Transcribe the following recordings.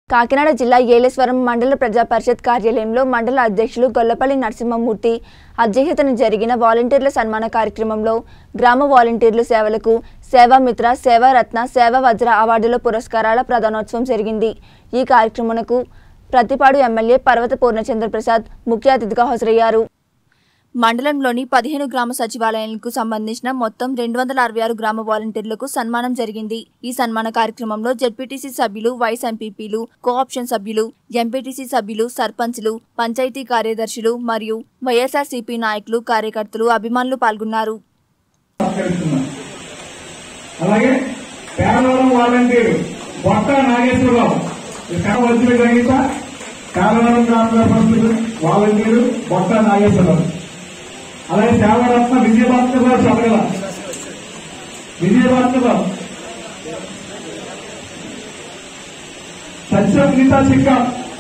కాకినాడ జిల్లా ఏలేశ్వరం మండల ప్రజా పరిషత్ కార్యాలయంలో మండల అధ్యక్షులు గొల్లపల్లి నరసింహమూర్తి అధ్యక్షతన జరిగిన వాలంటీర్ల సన్మాన కార్యక్రమంలో గ్రామ వాలంటీర్లు సేవలకు సేవామిత్ర సేవారత్న సేవా వజ్ర అవార్డుల పురస్కారాల ప్రధానోత్సవం జరిగింది ఈ కార్యక్రమంకు ప్రతిపాడు ఎమ్మెల్యే పర్వత పూర్ణచంద్ర ప్రసాద్ ముఖ్య అతిథిగా హాజరయ్యారు మండలంలోని పదిహేను గ్రామ సచివాలయాలకు సంబంధించిన మొత్తం రెండు వందల అరవై ఆరు గ్రామ వాలంటీర్లకు సన్మానం జరిగింది ఈ సన్మాన కార్యక్రమంలో జెడ్పీటీసీ సభ్యులు వైస్ ఎంపీపీలు కోఆప్షన్ సభ్యులు ఎంపీటీసీ సభ్యులు సర్పంచ్లు పంచాయతీ కార్యదర్శులు మరియు వైఎస్ఆర్సీపీ నాయకులు కార్యకర్తలు అభిమానులు పాల్గొన్నారు సత్కరిస్తున్నాం అలాగే పేదవరం వాలంటీరు బొట్ట నాగేశ్వరరావు ఇక్కడ వచ్చిన గ్రహీత పేదవరం గ్రామ సర్పంచులు వాలంటీరు బొట్ట నాగేశ్వరరావు అలాగే సేవరత్న విజయభాస్కరరావు చదగల విజయభాస్కరరావు సత్యం గీతా చిక్క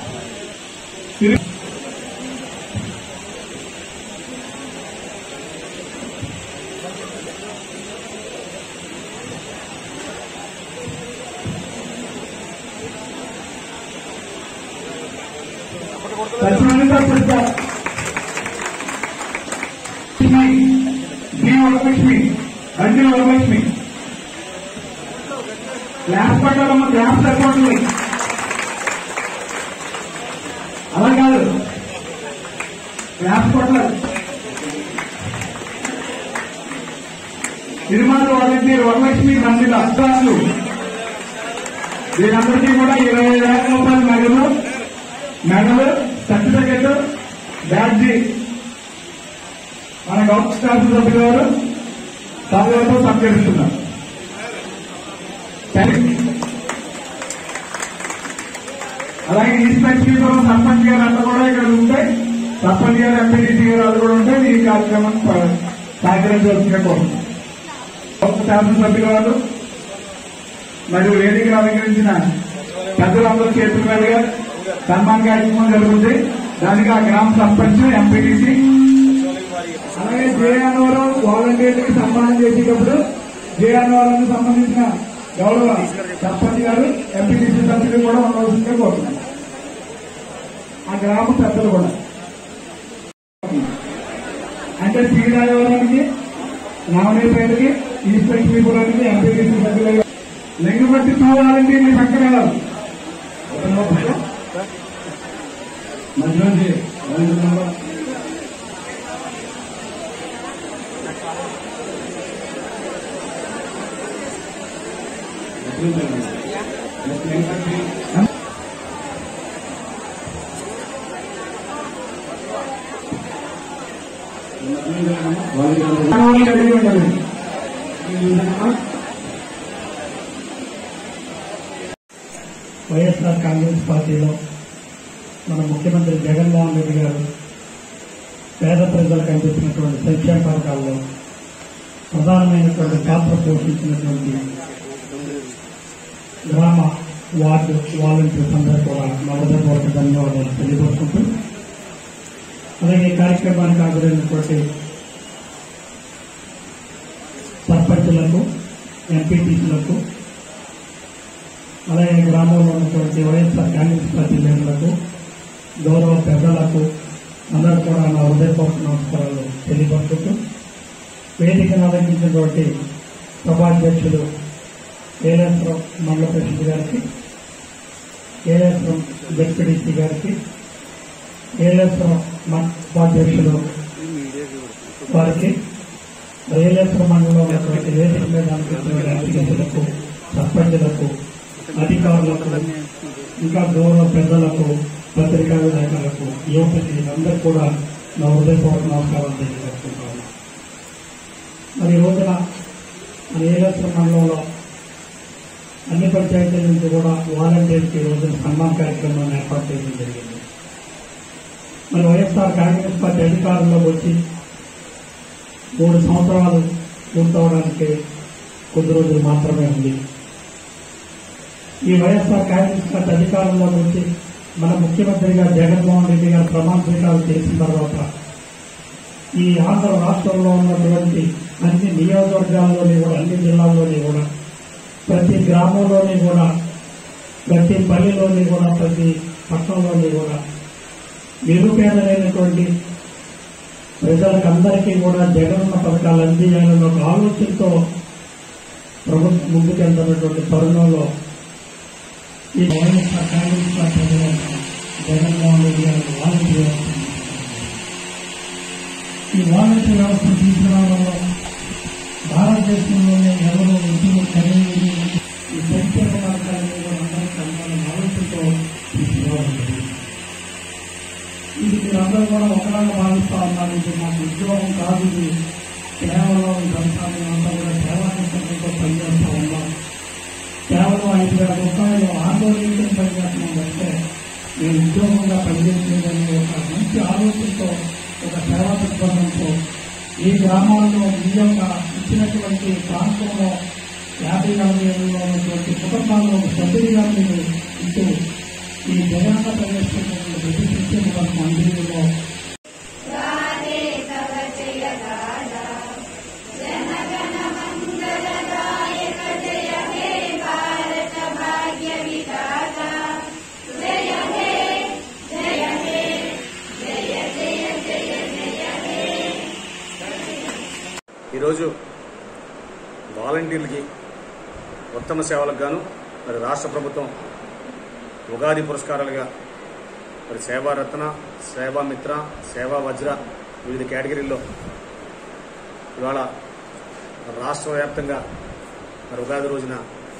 సత్యనారాయణ చిక్క లక్ష్మి డి వరలక్ష్మి రంజన వరలక్ష్మి గ్లాస్ పట్టాలమ్మ గ్లాస్ సరిపోతుంది అలా కాదు గ్లాస్ పట్టాలి తిరుమల వాలంటీర్ వరలక్ష్మి రంజిత అర్థాలు వీరందరికీ కూడా ఇరవై ఐదు వేల రూపాయల నగదు మెడల్ సర్టిఫికెట్ బ్యాడ్జీ మన గవర్నమెంట్ స్టాఫ్ సభ్యులు గారు సభ్యులతో సత్కరిస్తున్నారు అలాగే ఇన్స్పెక్టర్ స్పీకర్ సర్పంచ్ గారు అంతా కూడా ఇక్కడ ఉంటే సర్పంచ్ గారు ఎంపీడీసీ గారు అది కూడా ఉంటే ఈ కార్యక్రమం స- సహకరించవలసిందిగా కోరుతున్నాం గవర్నమెంట్ స్టాఫ్ సభ్యుల వారు మరియు వేదికను అలంకరించిన పెద్దలందరూ చేతుల మీదుగా సన్మాన కార్యక్రమం జరుగుతుంది దానికి ఆ గ్రామ సర్పంచ్ ఎంపీటీసీ అలాగే జేఎన్వరం వాలంటీర్లకి సన్మానం చేసేటప్పుడు జేఎన్వరం సంబంధించిన గౌరవ సర్పంచ్ గారు ఎంపీటీసీ సభ్యులు కూడా ఉండవలసిందిగా కోరుతున్నాం ఆ గ్రామ పెద్దలు కూడా అంటే శ్రీరాజవరానికి నామినేపేటకి ఈస్టర్ శ్రీపురానికి ఎంపీటీసీ సభ్యులు లింగబట్టి చూడాలంటే మీ పక్కన వెళ్ళాలి మధ్యలోంచి వైఎస్ఆర్ కాంగ్రెస్ పార్టీలో మన ముఖ్యమంత్రి జగన్మోహన్ రెడ్డి గారు పేద ప్రజలకు అందిస్తున్నటువంటి సంక్షేమ పథకాల్లో ప్రధానమైనటువంటి పాత్ర పోషించినటువంటి గ్రామ వార్డు వాలంటీర్స్ అందరూ కూడా నా హృదయపూర్వక ధన్యవాదాలు తెలియపరుచుకుంటూ అలాగే ఈ కార్యక్రమానికి హాజరైనటువంటి సర్పంచులకు ఎంపీటీసీలకు అలాగే గ్రామంలో ఉన్నటువంటి వైఎస్ఆర్ కాంగ్రెస్ పార్టీ లీడర్లకు గౌరవ పెద్దలకు అందరూ కూడా నా హృదయపూర్వక నమస్కారాలు తెలియపరుచుతూ వేదికను అలంకించినటువంటి సభాధ్యక్షులు ఏలేశ్వరం మండల ప్రెసిడెంట్ గారికి ఏలేశ్వరం జెడ్పీడీసీ గారికి ఏలేశ్వరం మండల ఉపాధ్యక్షులు వారికి ఏలేశ్వరం మండలంలో ఉన్నటువంటి వేదిక మీద అలంకరించిన ఎంపీలకు సర్పంచులకు అధికారులకు ఇంకా గౌరవ పెద్దలకు పత్రికా విలేకరులకు యువతకి అందరూ కూడా నా హృదయపూర్వక నమస్కారాలు తెలియజేసుకుంటాను మరి ఈ రోజున మన ఏలేశ్వరం మండలంలో అన్ని పంచాయతీల నుంచి కూడా వాలంటీర్స్ ఈ రోజున సన్మాన కార్యక్రమాన్ని ఏర్పాటు చేయడం జరిగింది మరి వైఎస్ఆర్ కాంగ్రెస్ పార్టీ అధికారంలోకి వచ్చి మూడు సంవత్సరాలు పూర్తవడానికి కొద్ది రోజులు మాత్రమే ఉంది ఈ వైఎస్ఆర్ కాంగ్రెస్ పార్టీ అధికారంలోకి వచ్చి మన ముఖ్యమంత్రిగా జగన్మోహన్ రెడ్డి గారు ప్రమాణ స్వీకారం చేసిన తర్వాత ఈ ఆంధ్ర రాష్ట్రంలో ఉన్నటువంటి అన్ని నియోజకవర్గాల్లోని కూడా అన్ని జిల్లాల్లోని కూడా ప్రతి గ్రామంలోని కూడా ప్రతి పల్లెలోని కూడా ప్రతి పట్టణంలోని కూడా నిరుపేదలైనటువంటి ప్రజలకు అందరికీ కూడా జగనన్న పథకాలు అందించాలన్న ఒక ఆలోచనతో ప్రభుత్వం ముందుకెళ్తున్నటువంటి తరుణంలో ఈ వైఎస్ఆర్ కాంగ్రెస్ పార్టీ అధినేత జగన్మోహన్ రెడ్డి గారు వాలంటీర్ వ్యవస్థ ఈ వాలంటీర్ వ్యవస్థ తీసుకురావడంలో భారతదేశంలోనే ఎవరు ఉద్యోగం కలిగి ఈ సంక్షేమ పథకాలను కూడా అందరికీ అందాలని ఆలోచనతో తీసుకురావడం జరిగింది. ఇది మీరందరూ కూడా ఒకలాగా భావిస్తా ఉన్నారు ఇది మాకు ఉద్యోగం కాదు ఇది కేవలం వ్యవసాయం అంతా కూడా సేవా సిస్టంతో పనిచేస్తా ఉన్నాం కేవలం ఐదు వేల రూపాయలు ఆందోళనతో పనిచేస్తున్నాం అంటే నేను ఉద్యోగంగా పనిచేసేదని ఒక మంచి ఆలోచనతో ఒక సేవా దృక్పథంతో ఈ గ్రామాల్లో ఈ యొక్క ఇచ్చినటువంటి ప్రాంతంలో యాభై నలభై ఏళ్ళలో ఉన్నటువంటి కుటుంబాల్లో సభ్యులుగా మీరు ఇస్తూ ఈ జగనన్న ప్రవేశించినటువంటి ప్రతి సంక్షేమ పథకం అందిలో ఈరోజు వాలంటీర్లకి ఉత్తమ సేవలకు గాను మరి రాష్ట్ర ప్రభుత్వం ఉగాది పురస్కారాలుగా మరి సేవారత్న సేవామిత్ర సేవా వజ్ర వివిధ కేటగిరీల్లో ఇవాళ రాష్ట్ర వ్యాప్తంగా మరి ఉగాది రోజున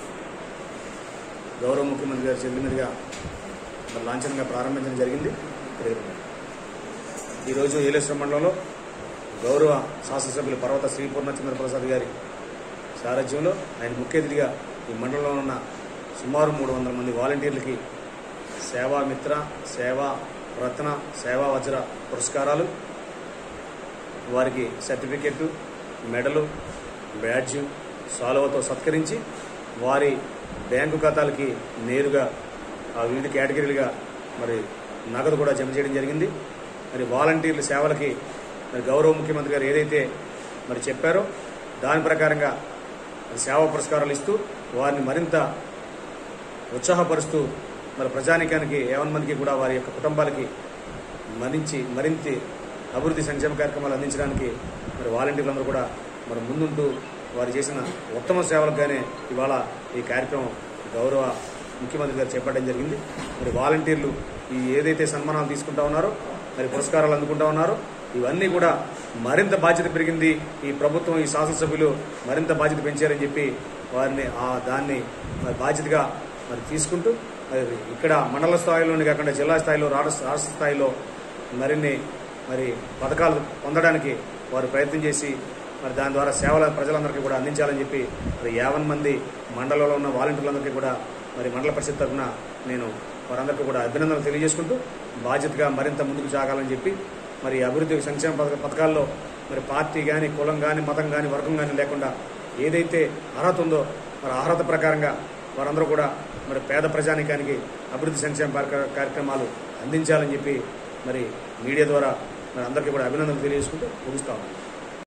గౌరవ ముఖ్యమంత్రి గారి చేతుల మీదుగా మరి లాంఛనంగా ప్రారంభించడం జరిగింది మరి ఈరోజు ఏలేశ్వరం మండలంలో గౌరవ శాసనసభ్యులు పర్వత శ్రీపూర్ణ చంద్రప్రసాద్ గారి సారథ్యంలో ఆయన ముఖ్య అతిథిగా ఈ మండలంలో ఉన్న సుమారు మూడు వందల మంది వాలంటీర్లకి సేవా మిత్ర సేవా రత్న సేవా వజ్ర పురస్కారాలు వారికి సర్టిఫికెట్ మెడలు బ్యాడ్జ్ సాలువతో సత్కరించి వారి బ్యాంకు ఖాతాలకి నేరుగా ఆ వివిధ కేటగిరీలుగా మరి నగదు కూడా జమ చేయడం జరిగింది మరి వాలంటీర్ల సేవలకి మరి గౌరవ ముఖ్యమంత్రి గారు ఏదైతే మరి చెప్పారో దాని ప్రకారంగా మరి సేవా పురస్కారాలు ఇస్తూ వారిని మరింత ఉత్సాహపరుస్తూ మరి ప్రజానికానికి యావన్ మందికి కూడా వారి యొక్క కుటుంబాలకి మరించి మరింత అభివృద్ధి సంక్షేమ కార్యక్రమాలు అందించడానికి మరి వాలంటీర్లందరూ కూడా మరి ముందుంటూ వారు చేసిన ఉత్తమ సేవలుగానే ఇవాళ ఈ కార్యక్రమం గౌరవ ముఖ్యమంత్రి గారు చేపట్టడం జరిగింది మరి వాలంటీర్లు ఈ ఏదైతే సన్మానాలు తీసుకుంటా ఉన్నారో మరి పురస్కారాలు అందుకుంటా ఉన్నారో ఇవన్నీ కూడా మరింత బాధ్యత పెరిగింది ఈ ప్రభుత్వం ఈ శాసనసభ్యులు మరింత బాధ్యత పెంచారని చెప్పి వారిని ఆ దాన్ని మరి బాధ్యతగా మరి తీసుకుంటూ మరి ఇక్కడ మండల స్థాయిలోనే కాకుండా జిల్లా స్థాయిలో రాష్ట్ర రాష్ట్ర స్థాయిలో మరిన్ని మరి పథకాలు పొందడానికి వారు ప్రయత్నం చేసి మరి దాని ద్వారా సేవల ప్రజలందరికీ కూడా అందించాలని చెప్పి మరి యావన్ మంది మండలంలో ఉన్న వాలంటీర్లందరికీ కూడా మరి మండల పరిషత్ తరఫున నేను వారందరికీ కూడా అభినందనలు తెలియజేసుకుంటూ బాధ్యతగా మరింత ముందుకు సాగాలని చెప్పి మరి అభివృద్ధి సంక్షేమ పథక పథకాల్లో మరి పార్టీ కానీ కులం కానీ మతం కానీ వర్గం కానీ లేకుండా ఏదైతే అర్హత ఉందో మరి అర్హత ప్రకారంగా వారందరూ కూడా మరి పేద ప్రజానికానికి అభివృద్ధి సంక్షేమ కార్య- కార్యక్రమాలు అందించాలని చెప్పి మరి మీడియా ద్వారా మరి అందరికీ కూడా అభినందనలు తెలియజేసుకుంటూ ముగిస్తా ఉన్నాను